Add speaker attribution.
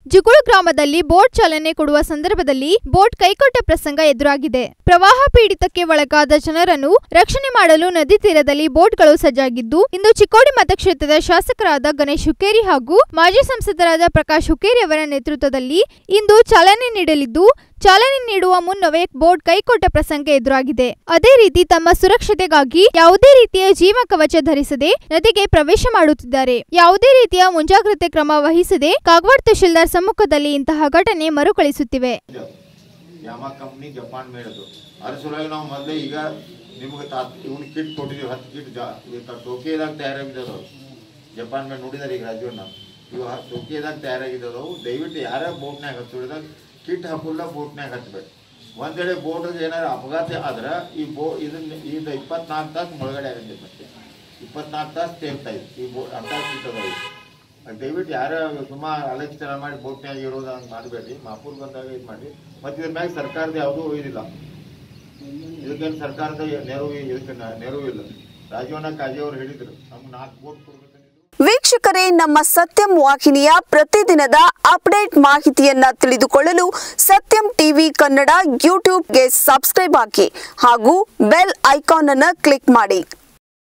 Speaker 1: ಜುಗುಳು ಗ್ರಾಮದಲ್ಲಿ ಬೋಟ್ ಚಾಲನೆ ಕೊಡುವ ಸಂದರ್ಭದಲ್ಲಿ ಬೋಟ್ ಕೈಕೊಟ್ಟ ಪ್ರಸಂಗ ಎದುರಾಗಿದೆ ಪ್ರವಾಹ ಪೀಡಿತಕ್ಕೆ ಒಳಗಾದ ಜನರನ್ನು ರಕ್ಷಣೆ ಮಾಡಲು ನದಿ ತೀರದಲ್ಲಿ ಬೋಟ್ಗಳು ಸಜ್ಜಾಗಿದ್ದು ಇಂದು ಚಿಕ್ಕೋಡಿ ಮತಕ್ಷೇತ್ರದ ಶಾಸಕರಾದ ಗಣೇಶ್ ಹುಕ್ಕೇರಿ ಹಾಗೂ ಮಾಜಿ ಸಂಸದರಾದ ಪ್ರಕಾಶ್ ಹುಕ್ಕೇರಿ ಅವರ ನೇತೃತ್ವದಲ್ಲಿ ಇಂದು ಚಾಲನೆ ನೀಡಲಿದ್ದು ಚಾಲನೆ ನೀಡುವ ಮುನ್ನವೇ ಬೋಟ್ ಕೈಕೊಟ್ಟ ಪ್ರಸಂಗ ಎದುರಾಗಿದೆ ಅದೇ ರೀತಿ ತಮ್ಮ ಸುರಕ್ಷತೆಗಾಗಿ ಯಾವುದೇ ರೀತಿಯ ಜೀವ ಕವಚ ಧರಿಸದೆ ನದಿಗೆ ಪ್ರವೇಶ ಮಾಡುತ್ತಿದ್ದಾರೆ ಯಾವುದೇ ರೀತಿಯ ಮುಂಜಾಗ್ರತೆ ಕ್ರಮ ವಹಿಸದೆ ಕಾಗವಾಡ ತಹಶೀಲ್ದಾರ್ ಸಮ್ಮುಖದಲ್ಲಿ ಇಂತಹ ಘಟನೆ ಮರುಕಳಿಸುತ್ತಿವೆ
Speaker 2: ಯಾಮ ಕಂಪ್ನಿ ಜಪಾನ್ ಮೇಡದು ಅದ್ರ ಸಲುವಾಗಿ ನಾವು ಮೊದಲೇ ಈಗ ನಿಮ್ಗೆ ತಾ ಇವ್ನ ಕಿಟ್ ಕೊಟ್ಟಿದ್ದೀವಿ ಹತ್ತು ಕಿಟ್ ಜಾ ಈಗ ಟೋಕಿಯದಾಗ ತಯಾರಾಗಿದ್ದವು ಜಪಾನ್ ಮೇಲೆ ನೋಡಿದಾರೆ ಈಗ ರಾಜವನ್ನ ಇವು ಹ- ಟೋಕಿಯದಾಗ ತಯಾರಾಗಿದ್ದವು ದಯವಿಟ್ಟು ಯಾರೇ ಬೋಟ್ನಾಗ ಹಚ್ಚಿದಾಗ ಕಿಟ್ ಹಾಕುಲ್ಲ ಬೋಟ್ನಾಗ ಹಚ್ಬೇಕು ಒಂದ್ ವೇಳೆ ಬೋಟ್ ಏನಾರ ಅಪಘಾತ ಆದ್ರೆ ಈ ಬೋ ಇದನ್ನ ಇದು ಇಪ್ಪತ್ನಾಲ್ಕು ತಾಸು ಮುಳುಗಡೆ ಆಗತ್ತೆ ಮತ್ತೆ ಇಪ್ಪತ್ನಾಲ್ಕು ತಾಸು ತೇಲ್ತಾ ಇದೆ ಈ ಬೋ ಅಂತ ಕಿಟ್ ಅದಾವ ಇವು. ಅದ್ ದಯವಿಟ್ಟು ಯಾರ ಸುಮಾರು ಅಲಕ್ಷರ ಮಾಡಿ ಬೋಟ್ನ್ಯಾಗ ಇರೋದು ಹಂಗೆ ಮಾಡಬೇಡಿ ಮಾಪೂರ್ ಬಂದಾಗ ಇದು ಮಾಡಿ ಮತ್ತೆ ಇದ್ರ ಮ್ಯಾಗ ಸರ್ಕಾರದ ಯಾವುದೂ ಇದಿಲ್ಲ ಇದಕ್ಕೇನು ಸರ್ಕಾರದ ನೆರವು ಇದಕ್ಕೆ ನ- ನೆರವು ಇಲ್ಲ ರಾಜವನ್ನ ಕಾಜಿ ಅವ್ರು ಹೇಳಿದ್ರು ನಮ್ಗೆ ನಾಲ್ಕು ಬೋಟ್ ಕೊಡ್ಬೇಕಂದಿದ್ರು
Speaker 3: ವೀಕ್ಷಕರೇ ನಮ್ಮ ಸತ್ಯಂ ವಾಹಿನಿಯ ಪ್ರತಿದಿನದ ಅಪ್ಡೇಟ್ ಮಾಹಿತಿಯನ್ನ ತಿಳಿದುಕೊಳ್ಳಲು ಸತ್ಯಂ ಟಿವಿ ಕನ್ನಡ ಯೂಟ್ಯೂಬ್ಗೆ ಸಬ್ಸ್ಕ್ರೈಬ್ ಹಾಕಿ ಹಾಗೂ ಬೆಲ್ ಐಕಾನ್ ಅನ್ನು ಕ್ಲಿಕ್ ಮಾಡಿ